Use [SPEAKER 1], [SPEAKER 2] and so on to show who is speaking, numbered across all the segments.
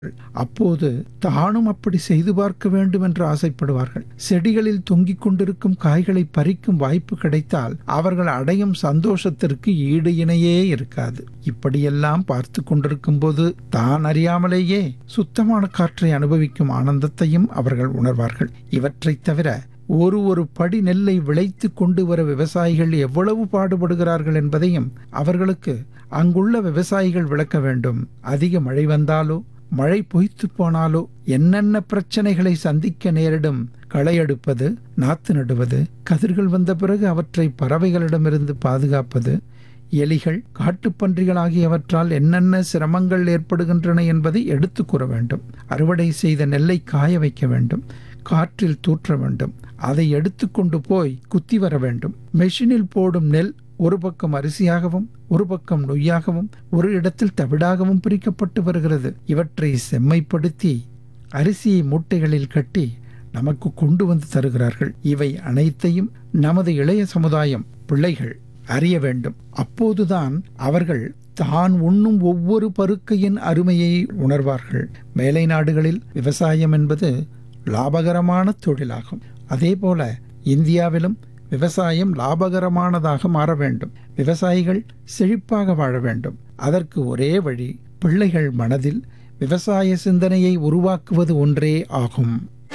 [SPEAKER 1] அப்போது தானும் அப்படி செய்து பார்க்க வேண்டும் என்று ஆசைப்படுவார்கள் செடிகளில் தொங்கிக் கொண்டிருக்கும் காய்களை பறிக்கும் வாய்ப்பு கிடைத்தால் அவர்கள் அடையும் சந்தோஷத்திற்கு ஈடு இணையே இருக்காது இப்படியெல்லாம் பார்த்து கொண்டிருக்கும் போது தான் அறியாமலேயே சுத்தமான காற்றை அனுபவிக்கும் ஆனந்தத்தையும் அவர்கள் உணர்வார்கள் இவற்றைத் தவிர ஒரு ஒரு படி நெல்லை விளைத்து கொண்டு வர விவசாயிகள் எவ்வளவு பாடுபடுகிறார்கள் என்பதையும் அவர்களுக்கு அங்குள்ள விவசாயிகள் விளக்க வேண்டும் அதிக மழை வந்தாலோ மழை பொய்த்து போனாலோ என்னென்ன பிரச்சனைகளை சந்திக்க நேரிடும் களை எடுப்பது நாத்து நடுவது கதிர்கள் வந்த பிறகு அவற்றை பறவைகளிடமிருந்து பாதுகாப்பது எலிகள் காட்டுப்பன்றிகள் ஆகியவற்றால் என்னென்ன சிரமங்கள் ஏற்படுகின்றன என்பதை எடுத்து கூற வேண்டும் அறுவடை செய்த நெல்லை காய வைக்க வேண்டும் காற்றில் தூற்ற வேண்டும் அதை எடுத்துக்கொண்டு போய் குத்தி வர வேண்டும் மெஷினில் போடும் நெல் ஒரு பக்கம் அரிசியாகவும் ஒரு பக்கம் நொய்யாகவும் ஒரு இடத்தில் தவிடாகவும் பிரிக்கப்பட்டு வருகிறது இவற்றை செம்மைப்படுத்தி அரிசியை மூட்டைகளில் கட்டி நமக்கு கொண்டு வந்து தருகிறார்கள் இவை அனைத்தையும் நமது இளைய சமுதாயம் பிள்ளைகள் அறிய வேண்டும் அப்போதுதான் அவர்கள் தான் உண்ணும் ஒவ்வொரு பருக்கையின் அருமையை உணர்வார்கள் மேலை நாடுகளில் விவசாயம் என்பது லாபகரமான தொழிலாகும் அதேபோல இந்தியாவிலும் விவசாயம் லாபகரமானதாக மாற வேண்டும் விவசாயிகள் செழிப்பாக வாழ வேண்டும் அதற்கு ஒரே வழி பிள்ளைகள் மனதில் விவசாய சிந்தனையை உருவாக்குவது ஒன்றே ஆகும்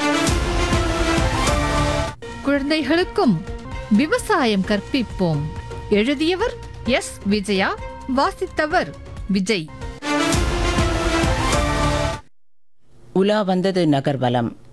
[SPEAKER 2] குழந்தைகளுக்கும் விவசாயம் கற்பிப்போம் எழுதியவர் எஸ் விஜயா வாசித்தவர் விஜய்
[SPEAKER 3] உலா வந்தது நகர்வலம்